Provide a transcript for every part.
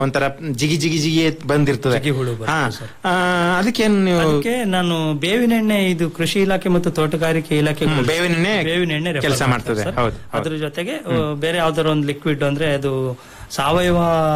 ಒಂಥರ ಜಿಗಿ ಜಿಗಿ ಜಿಗಿ ಬಂದಿರ್ತದೆ ಜಿಗಿ ಹುಳು ಬರುತ್ತೆ ಹಾ. ಸರ್. ಆ, ಅದಕ್ಕೇನು ನೀವು ಅದಕ್ಕೆ ನಾನು ಬೇವಿನ ಎಣ್ಣೆ ಇದು ಕೃಷಿ ಇಲಾಖೆ ಮತ್ತು ತೋಟಗಾರಿಕೆ ಇಲಾಖೆ ಹ್ಮ್, ಬೇವಿನ ಎಣ್ಣೆ ಬೇವಿನ ಎಣ್ಣೆ refer ಕೆಲ್ಸ ಮಾಡ್ತಾರೆ ಮಾಡ್ತದೆ. ಸರ್. ಹೌದು, ಹೌದು. ಅದ್ರ ಜೊತೆಗೆ ಆ, ಬೇರೆ ಯಾವ್ದಾರ ಒಂದು ಲಿಕ್ವಿಡ್ ಅಂದ್ರೆ ಅದು ಸಾವಯವ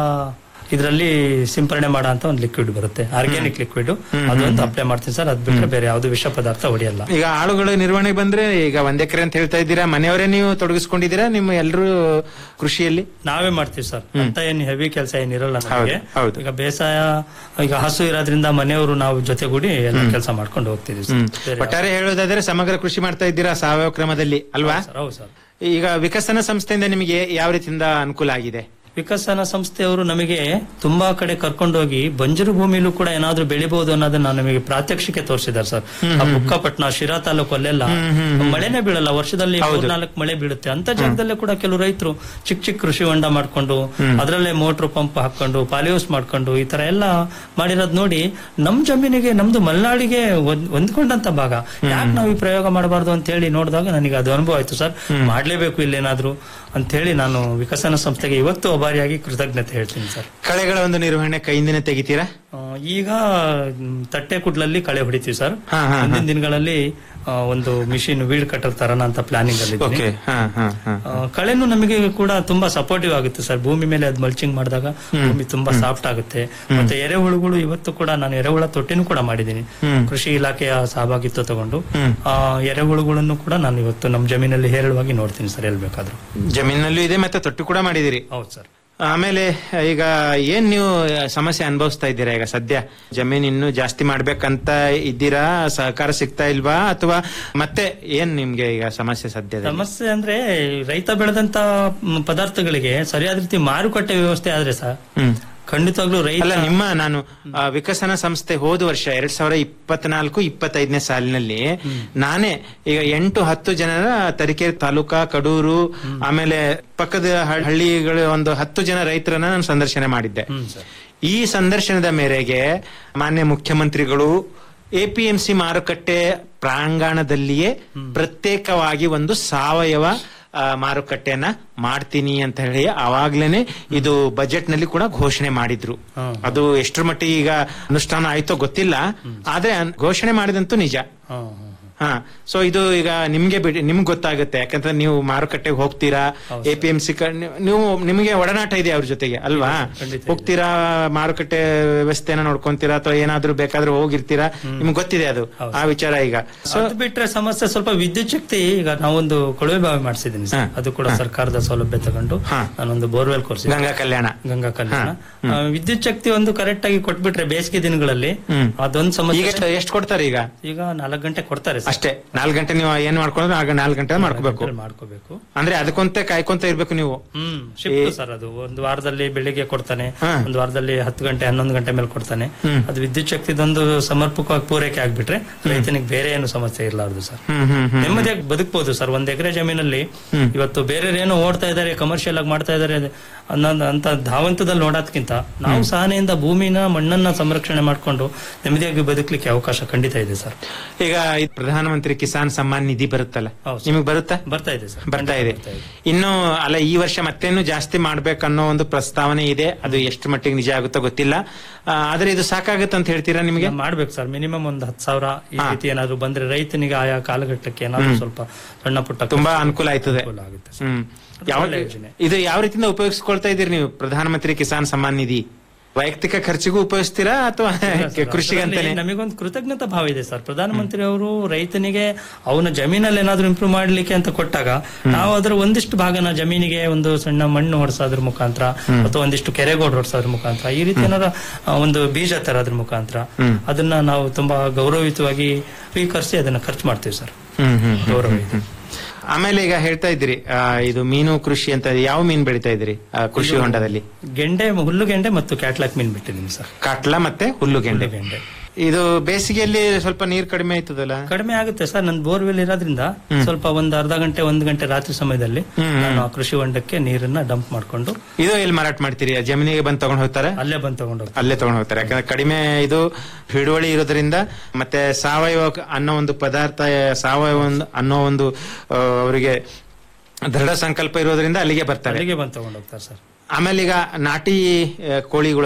ಇದರಲ್ಲಿ ಸಿಂಪರಣೆ ಮಾಡೋ ಅಂತ ಒಂದು ಲಿಕ್ವಿಡ್ ಬರುತ್ತೆ ಆರ್ಗ್ಯಾನಿಕ್ ಲಿಕ್ವಿಡ್ ಅದೊಂದು ಅಪ್ಲೈ ಮಾಡ್ತೀನಿ ಸರ್ ಅದ್ ಬಿಟ್ರೆ ಬೇರೆ ಯಾವ್ದು ವಿಷ ಪದಾರ್ಥ ಹೊಡಿಯಲ್ಲ ಈಗ ಆಳುಗಳ ನಿರ್ವಹಣೆ ಬಂದ್ರೆ ಈಗ ಒಂದ್ ಎಕರೆ ಅಂತ ಹೇಳ್ತಾ ಇದ್ದೀರಾ ಮನೆಯವರೇ ನೀವು ತೊಡಗಿಸ್ಕೊಂಡಿದ್ದೀರಾ ನಿಮ್ಮ ಎಲ್ಲರೂ ಕೃಷಿಯಲ್ಲಿ ನಾವೇ ಮಾಡ್ತೀವಿ ಸರ್ ಅಂತ ಏನ್ ಹೆವಿ ಕೆಲಸ ಏನಿರಲ್ಲ ನಮಗೆ ಹೌದು, ಹೌದು. ಈಗ ಬೇಸಾಯ ಈಗ ಹಸು ಇರೋದ್ರಿಂದ ಮನೆಯವರು ನಾವು ಜೊತೆಗೂಡಿ ಎಲ್ಲ ಕೆಲಸ ಮಾಡ್ಕೊಂಡು ಹೋಗ್ತಿದೀವಿ ಸರ್. ಬೇರೆ ಒಟ್ಟಾರೆ ಹೇಳೋದಾದ್ರೆ ಸಮಗ್ರ ಕೃಷಿ ಮಾಡ್ತಾ ಇದ್ದೀರಾ ಸಾವಯವ ಕ್ರಮದಲ್ಲಿ ಅಲ್ವಾ ಸರ್, ಹೌದು ಸರ್ ಈಗ ವಿಕಸನ ಸಂಸ್ಥೆಯಿಂದ ನಿಮಗೆ ಯಾವ ರೀತಿಯಿಂದ ಅನುಕೂಲ ಆಗಿದೆ ವಿಕಸನ ಸಂಸ್ಥೆಯವರು ನಮಗೆ ತುಂಬಾ ಕಡೆ ಕರ್ಕೊಂಡೋಗಿ ಬಂಜರು ಭೂಮಿಲೂ ಕೂಡ ಏನಾದ್ರೂ ಬೆಳಿಬಹುದು ಅನ್ನೋದನ್ನ ನಮಗೆ ಪ್ರಾತ್ಯಕ್ಷಿಕೆ ತೋರಿಸಿದ್ದಾರೆ ಸರ್ ಆ ಬುಕ್ಕಪಟ್ನ ಶಿರಾ ತಾಲೂಕು ಅಲ್ಲೆಲ್ಲ ಮಳೆನೇ ಬೀಳಲ್ಲ ವರ್ಷದಲ್ಲಿ ನಾಲ್ಕು ಮಳೆ ಬೀಳುತ್ತೆ ಅಂತ ಜಾಗದಲ್ಲೇ ಕೂಡ ಕೆಲವು ರೈತರು ಚಿಕ್ಕ ಚಿಕ್ಕ ಕೃಷಿ ಹೊಂಡ ಮಾಡ್ಕೊಂಡು ಅದರಲ್ಲೇ ಮೋಟರ್ ಪಂಪ್ ಹಾಕೊಂಡು ಪಾಲಿಯೂಸ್ ಮಾಡ್ಕೊಂಡು ಈ ತರ ಎಲ್ಲ ಮಾಡಿರೋದ್ ನೋಡಿ ನಮ್ ಜಮೀನಿಗೆ ನಮ್ದು ಮಲೆನಾಡಿಗೆ ಒಂದ್- ಹೊಂದ್ಕೊಂಡಂತ ಭಾಗ ಯಾಕೆ ನಾವು ಈ ಪ್ರಯೋಗ ಮಾಡಬಾರ್ದು ಅಂತ ಹೇಳಿ ನೋಡಿದಾಗ ನನಗೆ ಅದು ಅನುಭವ ಆಯ್ತು ಸರ್ ಮಾಡ್ಲೇಬೇಕು ಇಲ್ಲೇನಾದ್ರೂ ಅಂತ ಹೇಳಿ ನಾನು ವಿಕಸನ ಸಂಸ್ಥೆಗೆ ಇವತ್ತು ಅಭಾರಿಯಾಗಿ ಕೃತಜ್ಞತೆ ಹೇಳ್ತೀನಿ ಸರ್ ಕಳೆಗಳ ಒಂದು ನಿರ್ವಹಣೆ ಕೈಯಿಂದನೇ ತೆಗಿತೀರಾ ಆ, ಈಗ ಮ್, ತಟ್ಟೆ ಕುಡ್ಲಲ್ಲಿ ಕಳೆ ಹೊಡಿತೀವಿ ಸರ್ ಹಾ, ಹಾ, ಹಾ. ಮುಂದಿನ ದಿನಗಳಲ್ಲಿ ಆ, ಒಂದು ಮಿಷಿನ್ ವೀಡ್ ಕಟರ್ ತರೋಣ ಅಂತ ಪ್ಲಾನಿಂಗ್ ಅಲ್ಲಿ ಇದ್ದೀನಿ. ಓಕೆ ಹಾ ಹಾ ಹಾ ಆ, ಕಳೆನು ನಮಗೆ ಕೂಡ ತುಂಬಾ ಸಪೋರ್ಟಿವ್ ಆಗುತ್ತೆ ಸರ್ ಭೂಮಿ ಮೇಲೆ ಅದು ಮಲ್ಚಿಂಗ್ ಮಾಡಿದಾಗ ಭೂಮಿ ತುಂಬಾ ಸಾಫ್ಟ್ ಆಗುತ್ತೆ ಮತ್ತೆ ಎರೆಹುಳುಗಳು ಇವತ್ತು ಕೂಡ ನಾನು ಎರೆಹುಳ ತೊಟ್ಟಿನೂ ಕೂಡ ಮಾಡಿದ್ದೀನಿ ಕೃಷಿ ಇಲಾಖೆಯ ಸಹಭಾಗಿತ್ವ ತಗೊಂಡು ಆ ಎರೆಹುಳುಗಳನ್ನು ಕೂಡ ನಾನು ಇವತ್ತು ನಮ್ಮ ಜಮೀನಲ್ಲಿ ಹೇರಳವಾಗಿ ನೋಡ್ತೀನಿ ಸರ್ ಎಲ್ಲಿ ಬೇಕಾದ್ರೂ ಜಮೀನಲ್ಲೂ ಇದೆ ಮತ್ತೆ ತೊಟ್ಟು ಕೂಡ ಮಾಡಿದಿರಿ ಹೌದು ಸರ್ ಆಮೇಲೆ ಈಗ ಏನ್ ನೀವು ಸಮಸ್ಯೆ ಅನುಭವಿಸ್ತಾ ಇದ್ದೀರಾ ಈಗ ಸದ್ಯ ಜಮೀನ್ ಇನ್ನು ಜಾಸ್ತಿ ಮಾಡ್ಬೇಕಂತ ಇದ್ದೀರಾ ಸಹಕಾರ ಸಿಗ್ತಾ ಇಲ್ವಾ ಅಥವಾ ಮತ್ತೆ ಏನ್ ನಿಮ್ಗೆ ಈಗ ಸಮಸ್ಯೆ ಸದ್ಯ ಸಮಸ್ಯೆ ಅಂದ್ರೆ ರೈತ ಬೆಳೆದಂತ ಮ್, ಪದಾರ್ಥಗಳಿಗೆ ಸರಿಯಾದ ರೀತಿ ಮಾರುಕಟ್ಟೆ ವ್ಯವಸ್ಥೆ ಆದ್ರೆ ಸರ್ ಹ್ಮ್ ಖಂಡಿತವಾಗ್ಲೂ ರೈತ ಅಲ್ಲ ನಿಮ್ಮ ನಾನು ಆ, ವಿಕಸನ ಸಂಸ್ಥೆ ಹೋದ ವರ್ಷ ಎರಡ್ ಸಾವಿರ ಇಪ್ಪತ್ನಾಲ್ಕು ಇಪ್ಪತ್ತೈದನೇ ಸಾಲಿನಲ್ಲಿ ನಾನೇ ಈಗ ಎಂಟು ಹತ್ತು ಜನರ ತರೀಕೆರೆ ತಾಲೂಕಾ ಕಡೂರು ಆಮೇಲೆ ಪಕ್ಕದ ಹ- ಹಳ್ಳಿಗಳ ಒಂದು ಹತ್ತು ಜನ ರೈತರನ್ನ ನಾನು ಸಂದರ್ಶನ ಮಾಡಿದ್ದೆ ಹ್ಮ್ ಸರ್ ಈ ಸಂದರ್ಶನದ ಮೇರೆಗೆ ಮಾನ್ಯ ಮುಖ್ಯಮಂತ್ರಿಗಳು ಎಪಿಎಂಸಿ ಮಾರುಕಟ್ಟೆ ಪ್ರಾಂಗಣದಲ್ಲಿಯೇ ಪ್ರತ್ಯೇಕವಾಗಿ ಒಂದು ಸಾವಯವ ಆ, ಮಾರುಕಟ್ಟೆಯನ್ನ ಮಾಡ್ತೀನಿ ಅಂತ ಹೇಳಿ ಅವಾಗ್ಲೇನೆ ಇದು ಬಜೆಟ್ ನಲ್ಲಿ ಕೂಡ ಘೋಷಣೆ ಮಾಡಿದ್ರು ಹ್ಮ್. ಅದು ಎಷ್ಟರ ಮಟ್ಟಿಗೆ ಈಗ ಅನುಷ್ಠಾನ ಆಯ್ತೋ ಗೊತ್ತಿಲ್ಲ ಆದ್ರೆ ಅನ್- ಘೋಷಣೆ ಮಾಡಿದಂತೂ ನಿಜ ಹಾ, ಹಾ, ಹಾ. ಹಾ ಸೊ ಇದು ಈಗ ನಿಮ್ಗೆ ಬಿಡಿ ನಿಮ್ಗೆ ಗೊತ್ತಾಗುತ್ತೆ ಯಾಕಂದ್ರೆ ನೀವು ಮಾರುಕಟ್ಟೆಗೆ ಹೋಗ್ತೀರಾ ಎ ಪಿ ಎಂ ಸಿ ನೀವು ನಿಮಗೆ ಒಡನಾಟ ಇದೆ ಅವ್ರ ಜೊತೆಗೆ ಅಲ್ವಾ ಖಂಡಿತ ಇದೆ. ಹೋಗ್ತೀರಾ ಮಾರುಕಟ್ಟೆ ವ್ಯವಸ್ಥೆನ ನೋಡ್ಕೊಂತೀರಾ ಅಥವಾ ಏನಾದ್ರೂ ಬೇಕಾದ್ರೂ ಹೋಗಿರ್ತೀರಾ ನಿಮ್ಗೆ ಗೊತ್ತಿದೆ ಅದು ಆ ವಿಚಾರ ಈಗ ಸೊ ಅದು ಬಿಟ್ರೆ ಸಮಸ್ಯೆ ಸ್ವಲ್ಪ ವಿದ್ಯುತ್ ಶಕ್ತಿ ಈಗ ನಾವೊಂದು ಕೊಳವೆ ಬಾವಿ ಮಾಡಿಸಿದ್ದೀನಿ ಸರ್ ಅದು ಕೂಡ ಸರ್ಕಾರದ ಸೌಲಭ್ಯ ತಗೊಂಡು ಹಾ. ನಾನೊಂದು ಬೋರ್ವೆಲ್ ಕೋರ್ಸ್ ಗಂಗಾ ಕಲ್ಯಾಣ ಗಂಗಾ ಕಲ್ಯಾಣ ಆ, ವಿದ್ಯುತ್ ಶಕ್ತಿ ಒಂದು ಕರೆಕ್ಟ್ ಆಗಿ ಕೊಟ್ಬಿಟ್ರೆ ಬೇಸಿಗೆ ದಿನಗಳಲ್ಲಿ ಹ್ಮ್. ಅದೊಂದು ಈಗ ಸಮಸ್ಯೆ ಎಷ್ಟು ಎಷ್ಟು ಕೊಡ್ತಾರೆ ಈಗ ಈಗ ನಾಲ್ಕು ಗಂಟೆ ಕೊಡ್ತಾರೆ ಸರ್ ಅಷ್ಟೇ ನಾಲ್ಕು ಗಂಟೆ ನೀವು ಏನ್ ಮಾಡ್ಕೊಂಡ್ರೆ ಆಗ ನಾಲ್ಕು ಗಂಟೆ ಮಾಡ್ಕೋಬೇಕು ಗಂಟೆಲಿ ಮಾಡ್ಕೋಬೇಕು ಅಂದ್ರೆ ಅದಕ್ಕೊಂತೆ ಕಾಯ್ಕೊಂತ ಇರ್ಬೇಕು ನೀವು ಹ್ಮ್ ಶಿಫ್ಟ್ ಸರ್ ಅದು ಒಂದು ವಾರದಲ್ಲಿ ಬೆಳಿಗ್ಗೆ ಕೊಡ್ತಾನೆ ಹಾ. ಒಂದು ವಾರದಲ್ಲಿ ಹತ್ತು ಗಂಟೆ ಹನ್ನೊಂದು ಗಂಟೆ ಮೇಲೆ ಕೊಡ್ತಾನೆ ಅದು ವಿದ್ಯುತ್ ಶಕ್ತಿದೊಂದು ಸಮರ್ಪಕವಾಗಿ ಪೂರೈಕೆ ಆಗ್ಬಿಟ್ರೆ ರೈತನಿಗೆ ಬೇರೆ ಏನು ಸಮಸ್ಯೆ ಇರಲಾರ್ದು ಸರ್ ಹ್ಮ್ ಹ್ಮ್ ಹ್ಮ್ ನೆಮ್ಮದಿಯಾಗಿ ಬದುಕಬಹುದು ಸರ್ ಒಂದ್ ಎಕರೆ ಜಮೀನಲ್ಲಿ ಇವತ್ತು ಬೇರೆ ಏನೋ ಓಡ್ತಾ ಇದಾರೆ ಕಮರ್ಷಿಯಲ್ ಆಗಿ ಮಾಡ್ತಾ ಇದಾರೆ ಅನ್ನೋದು ಅಂತ ಧಾವಂತದಲ್ಲಿ ನೋಡೋದ್ಕಿಂತ ನಾವು ಸಹನೆಯಿಂದ ಭೂಮಿನ ಮಣ್ಣನ್ನ ಸಂರಕ್ಷಣೆ ಮಾಡ್ಕೊಂಡು ನೆಮ್ಮದಿಯಾಗಿ ಬದುಕಲಿಕ್ಕೆ ಅವಕಾಶ ಖಂಡಿತ ಇದೆ ಸರ್ ಈಗ ಈ ಪ್ರಧಾನಮಂತ್ರಿ ಕಿಸಾನ್ ಸಮ್ಮಾನ್ ನಿಧಿ ಬರುತ್ತಲ್ಲ ಹೌದು ಸರ್. ನಿಮಗೆ ಬರುತ್ತಾ ಬರ್ತಾ ಇದೆ ಸರ್ ಬರ್ತಾ ಇದೆ ಇನ್ನು ಅಲ್ಲ ಈ ವರ್ಷ ಮತ್ತೇನು ಜಾಸ್ತಿ ಮಾಡ್ಬೇಕನ್ನೋ ಒಂದು ಪ್ರಸ್ತಾವನೆ ಇದೆ ಅದು ಎಷ್ಟು ಮಟ್ಟಿಗೆ ನಿಜ ಆಗುತ್ತೋ ಗೊತ್ತಿಲ್ಲ ಆ, ಆದ್ರೆ ಇದು ಸಾಕಾಗುತ್ತೆ ಅಂತ ಹೇಳ್ತೀರಾ ನಿಮಗೆ ಮಾಡ್ಬೇಕು ಸರ್ ಮಿನಿಮಮ್ ಒಂದ್ ಹತ್ತು ಸಾವಿರ ಈ ರೀತಿ ಏನಾದ್ರು ಬಂದ್ರೆ ರೈತನಿಗೆ ಆಯಾ ಕಾಲಘಟ್ಟಕ್ಕೆ ಏನಾದ್ರು ಸ್ವಲ್ಪ ಸಣ್ಣ ಪುಟ್ಟ ತುಂಬಾ ಅನುಕೂಲ ಆಯ್ತದೆ ಅನುಕೂಲ ಆಗುತ್ತೆ ಸರ್. ಹ್ಮ್ ಯಾವ ಒಳ್ಳೆ ಯೋಜನೆ. ಇದು ಯಾವ ರೀತಿಯಿಂದ ಉಪಯೋಗಿಸ್ಕೊಳ್ತಾ ಇದ್ದೀರಿ ನೀವು ಪ್ರಧಾನಮಂತ್ರಿ ಕಿಸಾನ್ ಸಮ್ಮಾನ್ ನಿಧಿ ವೈಯಕ್ತಿಕ ಖರ್ಚಿಗೂ ಉಪಯೋಗಿಸ್ತೀರಾ ಅಥವಾ ಕೃಷಿಗಂತಾನೆ ಅದರಲ್ಲಿ ನಮಗೊಂದು ಕೃತಜ್ಞತಾ ಭಾವ ಇದೆ ಸರ್ ಪ್ರಧಾನಮಂತ್ರಿ ಅವರು ರೈತನಿಗೆ ಅವನ ಜಮೀನಲ್ಲಿ ಏನಾದ್ರು ಇಂಪ್ರೂವ್ ಮಾಡ್ಲಿಕ್ಕೆ ಅಂತ ಕೊಟ್ಟಾಗ ನಾವು ಅದರ ಒಂದಿಷ್ಟು ಭಾಗನ ಜಮೀನಿಗೆ ಒಂದು ಸಣ್ಣ ಮಣ್ಣು ಹೊಡ್ಸೋದ್ರ ಮುಖಾಂತರ ಅಥವಾ ಒಂದಿಷ್ಟು ಕೆರೆಗೋಡ್ ಹೊಡ್ಸೋದ್ರ ಮುಖಾಂತರ ಈ ರೀತಿ ಏನಾರ ಆ, ಒಂದು ಬೀಜ ತರೋದ್ರ ಮುಖಾಂತರ ಅದನ್ನ ನಾವು ತುಂಬಾ ಗೌರವಯುತವಾಗಿ ಸ್ವೀಕರಿಸಿ ಅದನ್ನ ಖರ್ಚು ಮಾಡ್ತೀವಿ ಸರ್ ಹ್ಮ್ ಹ್ಮ್ ಗೌರವ ಇದೆ ಆಮೇಲೆ ಈಗ ಹೇಳ್ತಾ ಇದ್ದೀರಿ ಆ, ಇದು ಮೀನು ಕೃಷಿ ಅಂತ ಯಾವ ಮೀನು ಬೆಳಿತಾ ಇದ್ದೀರಿ ಆ, ಕೃಷಿ ಹೊಂಡದಲ್ಲಿ ಗೆಂಡೆ ಹುಲ್ಲುಗೆಂಡೆ ಮತ್ತು ಕ್ಯಾಟ್ಲಾಕ್ ಮೀನ್ ಬಿಟ್ಟಿದ್ದೀನಿ ಸರ್ ಕಾಟ್ಲ ಮತ್ತೆ ಹುಲ್ಲುಗೆಂಡೆ ಹುಲ್ಲುಗೆಂಡೆ ಇದು ಬೇಸಿಗೆಯಲ್ಲಿ ಸ್ವಲ್ಪ ನೀರ್ ಕಡಿಮೆ ಆಯ್ತದಲ್ಲ ಕಡಿಮೆ ಆಗುತ್ತೆ ಸರ್ ನನ್ನ ಬೋರ್ವೆಲ್ ಇರೋದ್ರಿಂದ ಸ್ವಲ್ಪ ಒಂದು ಅರ್ಧ ಗಂಟೆ ಒಂದು ಗಂಟೆ ರಾತ್ರಿ ಸಮಯದಲ್ಲಿ ನಾನು ಆ ಕೃಷಿ ಹೊಂಡಕ್ಕೆ ನೀರನ್ನ ಡಂಪ್ ಮಾಡ್ಕೊಂಡು ಇದು ಎಲ್ಲಿ ಮಾರಾಟ ಮಾಡ್ತೀರಿ ಆ ಜಮೀನಿಗೆ ಬಂದು ತಗೊಂಡ್ ಹೋಗ್ತಾರೆ ಅಲ್ಲೇ ಬಂದು ತಗೊಂಡು ಹೋಗ್ತೀನಿ. ಅಲ್ಲೇ ತಗೊಂಡ್ ಹೋಗ್ತಾರೆ ಯಾಕಂದ್ರೆ ಕಡಿಮೆ ಇದು ಹಿಡುವಳಿ ಇರೋದ್ರಿಂದ ಮತ್ತೆ ಸಾವಯವ ಅನ್ನೋ ಒಂದು ಪದಾರ್ಥ ಸಾವಯವ ಒಂದು- ಅನ್ನೋ ಒಂದು ಆ, ಅವರಿಗೆ ದೃಢ ಸಂಕಲ್ಪ ಇರೋದ್ರಿಂದ ಅಲ್ಲಿಗೆ ಬರ್ತಾರೆ ಅಲ್ಲಿಗೆ ಬಂದು ತಗೊಂಡು ಹೋಗ್ತಾರೆ ಸರ್ ಆಮೇಲೆ ಈಗ ನಾಟಿ ಆ, ಕೋಳಿಗಳು